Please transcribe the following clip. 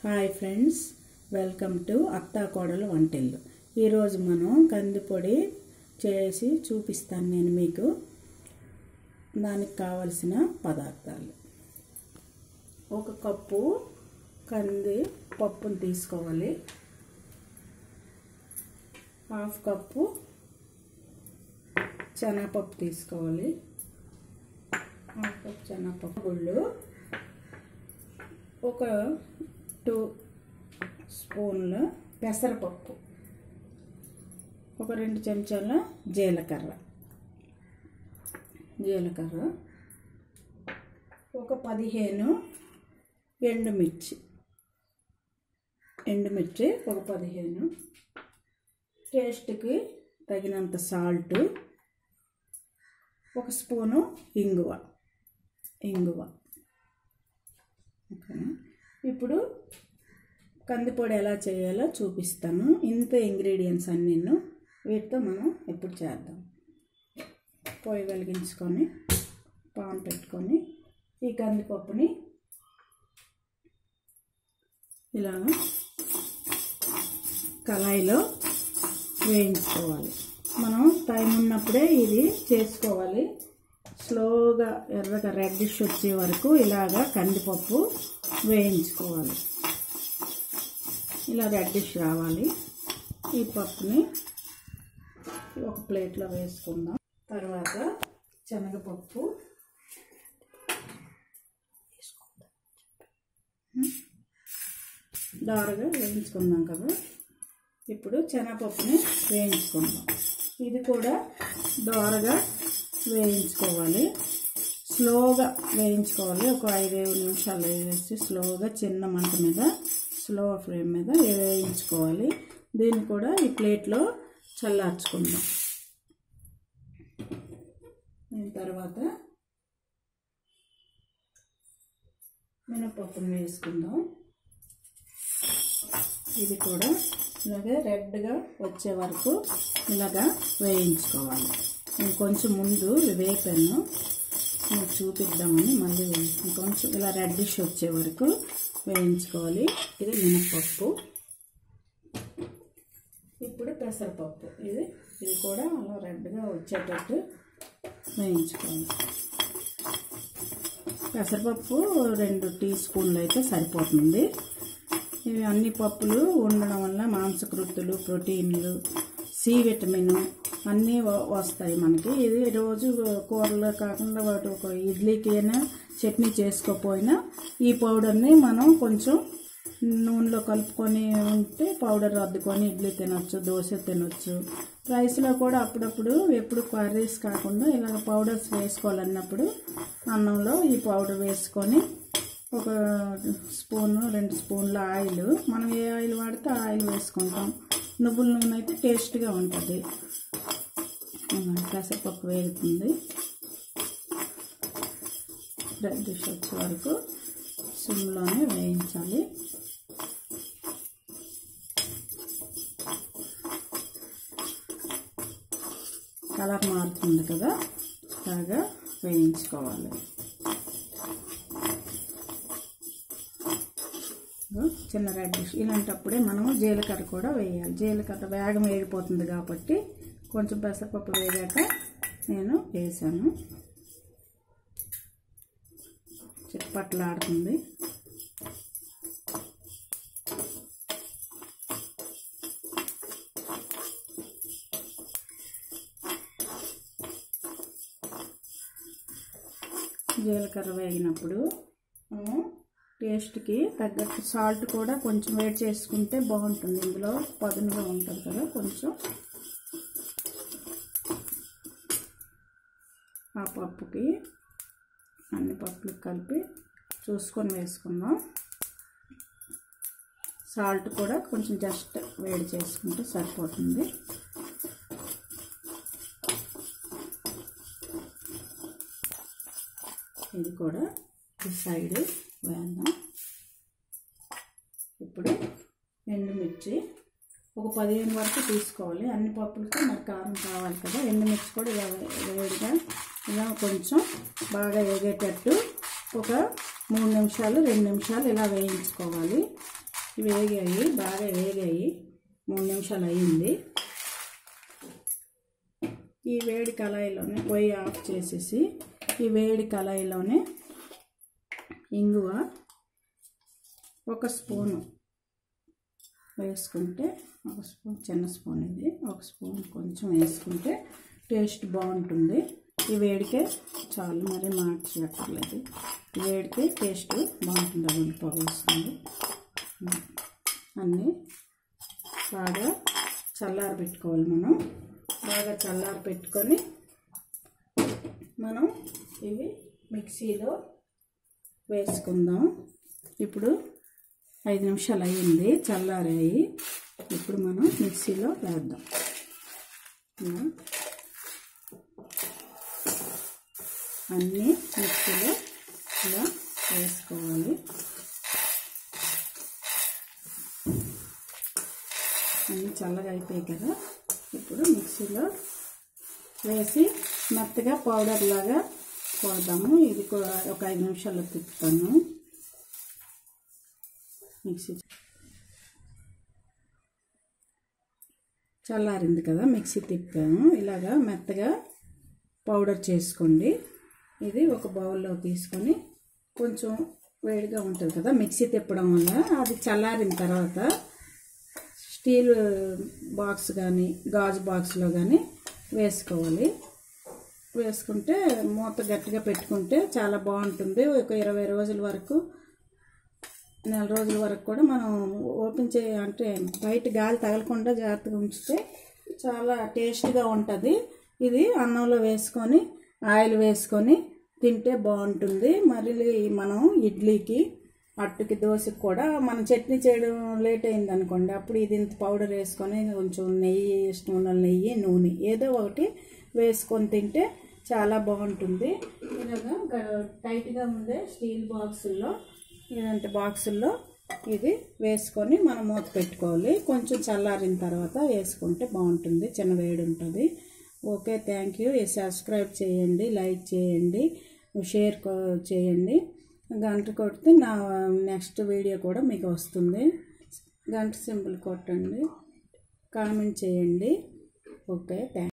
hi friends welcome to అత్తా కోడలు వంటిల్లు ఈరోజు మనం కందిపొడి చేసి చూపిస్తాను నేను మీకు దానికి కావలసిన పదార్థాలు ఒక కప్పు కంది పప్పును తీసుకోవాలి హాఫ్ కప్పు శనగపప్పు తీసుకోవాలి హాఫ్ కప్ శనగపప్పు గుళ్ళు ఒక టూ స్పూన్ల పెసరపప్పు ఒక రెండు చెంచాల జీలకర్ర జీలకర్ర ఒక పదిహేను ఎండుమిర్చి ఎండుమిర్చి ఒక పదిహేను టేస్ట్కి తగినంత సాల్ట్ ఒక స్పూను ఇంగువ ఇంగువ ఓకేనా ఇప్పుడు కందిపొడి ఎలా చేయాలో చూపిస్తాను ఇంత ఇంగ్రీడియంట్స్ అన్నీ వీటితో మనం ఇప్పుడు చేద్దాం పొయ్యి వెలిగించుకొని పాన్ పెట్టుకొని ఈ కందిపప్పుని ఇలా కళాయిలో వేయించుకోవాలి మనం టైం ఉన్నప్పుడే ఇది చేసుకోవాలి స్లోగా ఎర్రగా రెడ్డిష్ వచ్చే వరకు ఇలాగా కందిపప్పు వేయించుకోవాలి ఇలా రెడ్డిష్ రావాలి ఈ పప్పుని ఒక ప్లేట్లో వేసుకుందాం తర్వాత శనగపప్పు దారుగా వేయించుకుందాం కదా ఇప్పుడు శనగపప్పుని వేయించుకుందాం ఇది కూడా దోరగా వేయించుకోవాలి స్లోగా వేయించుకోవాలి ఒక ఐదేడు నిమిషాలు వేసి స్లోగా చిన్న మంట మీద స్లో ఫ్లేమ్ మీద వేయించుకోవాలి దీన్ని కూడా ఈ ప్లేట్లో చల్లార్చుకుందాం దీని తర్వాత మినపప్పును వేసుకుందాం ఇది కూడా ఇలాగే రెడ్గా వచ్చే వరకు ఇలాగా వేయించుకోవాలి నేను కొంచెం ముందు వేపాను మీకు చూపిద్దామని మళ్ళీ కొంచెం ఇలా రెడ్డిష్ వచ్చే వరకు వేయించుకోవాలి ఇది మినపప్పు ఇప్పుడు పెసరపప్పు ఇది ఇది కూడా అలా రెడ్గా వచ్చేటట్టు వేయించుకోవాలి పెసరపప్పు రెండు టీ స్పూన్లు అయితే సరిపోతుంది ఇవి అన్ని పప్పులు ఉండడం వల్ల మాంసకృత్తులు ప్రోటీన్లు సి విటమిన్ అన్నీ వస్తాయి మనకి ఇది రోజు కూరలు కాకుండా వాటి ఒక ఇడ్లీకి అయినా చట్నీ చేసుకోకపోయినా ఈ పౌడర్ని మనం కొంచెం నూనెలో కలుపుకొని ఉంటే పౌడర్ అద్దుకొని ఇడ్లీ తినొచ్చు దోశ తినొచ్చు రైస్లో కూడా అప్పుడప్పుడు ఎప్పుడు కర్రీస్ కాకుండా ఇలా పౌడర్స్ వేసుకోవాలన్నప్పుడు అన్నంలో ఈ పౌడర్ వేసుకొని ఒక స్పూను రెండు స్పూన్ల ఆయిల్ మనం ఏ ఆయిల్ వాడితే ఆ ఆయిల్ వేసుకుంటాం నువ్వుల నూనె అయితే టేస్ట్గా ఉంటుంది పెసరపప్పు వేగుతుంది రెడ్ డిష్ వచ్చే వరకు సిమ్లోనే వేయించాలి కలర్ మారుతుంది కదా బాగా వేయించుకోవాలి చిన్న రెడ్ డిష్ ఇలాంటప్పుడే మనము జీలకర్ర కూడా వేయాలి జీలకర్ర వేగం వేగిపోతుంది కాబట్టి కొంచెం పెసరపప్పు వేగాక నేను వేసాను చిట్పట్లాడుతుంది జీలకర్ర వేగినప్పుడు మనము టేస్ట్కి తగ్గట్టు సాల్ట్ కూడా కొంచెం వేడి చేసుకుంటే బాగుంటుంది ఇందులో పదునుగా ఉంటుంది కదా కొంచెం ఆ పప్పుకి అన్ని పప్పులు కలిపి చూసుకొని వేసుకుందాం సాల్ట్ కూడా కొంచెం జస్ట్ వేడి చేసుకుంటే సరిపోతుంది ఇది కూడా ఈ సైడ్ వేద్దాం ఇప్పుడు ఎండుమిర్చి ఒక పదిహేను వరకు తీసుకోవాలి అన్ని పప్పులకి నాకు కారం కావాలి కదా ఎండుమిర్చి కూడా ఇలా వేడిగా ఇలా కొంచెం బాగా వేగేటట్టు ఒక మూడు నిమిషాలు రెండు నిమిషాలు ఇలా వేయించుకోవాలి వేగాయి బాగా వేగాయి మూడు నిమిషాలు అయ్యింది ఈ వేడి కళాయిలోనే పొయ్యి ఆఫ్ చేసేసి ఈ వేడి కళాయిలోనే ఇంగువ ఒక స్పూను వేసుకుంటే ఒక స్పూన్ చిన్న స్పూన్ ఇది ఒక స్పూన్ కొంచెం వేసుకుంటే టేస్ట్ బాగుంటుంది ఈ వేడికే చాలు మరి మార్చక్కర్లేదు ఈ వేడికి టేస్ట్ బాగుంటుంది అది పొగ వస్తుంది అన్నీ బాగా చల్లారి పెట్టుకోవాలి మనం బాగా చల్లారి పెట్టుకొని మనం ఇవి మిక్సీలో వేసుకుందాం ఇప్పుడు ఐదు నిమిషాలు అయ్యింది చల్లారాయి ఇప్పుడు మనం మిక్సీలో వేద్దాం ఇలా అన్నీ మిక్సీలో ఇలా వేసుకోవాలి అన్నీ చల్లగా అయిపోయాయి కదా ఇప్పుడు మిక్సీలో వేసి మెత్తగా పౌడర్ లాగా పోదాము ఇది కూడా ఒక ఐదు నిమిషాల్లో తిప్పుతాను మిక్సీ చల్లారింది కదా మిక్సీ తిప్పాము ఇలాగా మెత్తగా పౌడర్ చేసుకోండి ఇది ఒక బౌల్లో తీసుకొని కొంచెం వేడిగా ఉంటుంది కదా మిక్సీ తిప్పడం వల్ల అది చల్లారిన తర్వాత స్టీల్ బాక్స్ కానీ గాజు బాక్స్లో కానీ వేసుకోవాలి వేసుకుంటే మూత గట్టిగా పెట్టుకుంటే చాలా బాగుంటుంది ఒక ఇరవై రోజుల వరకు నెల రోజుల వరకు కూడా మనం ఓపెన్ చే అంటే బయట గాలి తగలకుండా జాగ్రత్తగా ఉంచితే చాలా టేస్ట్గా ఉంటుంది ఇది అన్నంలో వేసుకొని ఆయిల్ వేసుకొని తింటే బాగుంటుంది మరి మనం ఇడ్లీకి అట్టుకి దోశకి కూడా మనం చట్నీ చేయడం లేట్ అయింది అనుకోండి అప్పుడు ఇది ఇంత పౌడర్ వేసుకొని కొంచెం నెయ్యి ఇష్టం ఉన్న నెయ్యి నూనె ఏదో ఒకటి వేసుకొని తింటే చాలా బాగుంటుంది ఇలాగా గ- టైట్గా ఉండే స్టీల్ బాక్సుల్లో ఇలాంటి బాక్సుల్లో ఇది వేసుకొని మనం మూత పెట్టుకోవాలి కొంచెం చల్లారిన తర్వాత వేసుకుంటే బాగుంటుంది చిన్న వేడి ఉంటుంది ఓకే థ్యాంక్ యూ సబ్స్క్రైబ్ చేయండి లైక్ చేయండి షేర్ కో- చేయండి గంట కొడితే నా నెక్స్ట్ వీడియో కూడా మీకు వస్తుంది గంట సింబల్ కొట్టండి కామెంట్ చేయండి ఓకే థ్యాంక్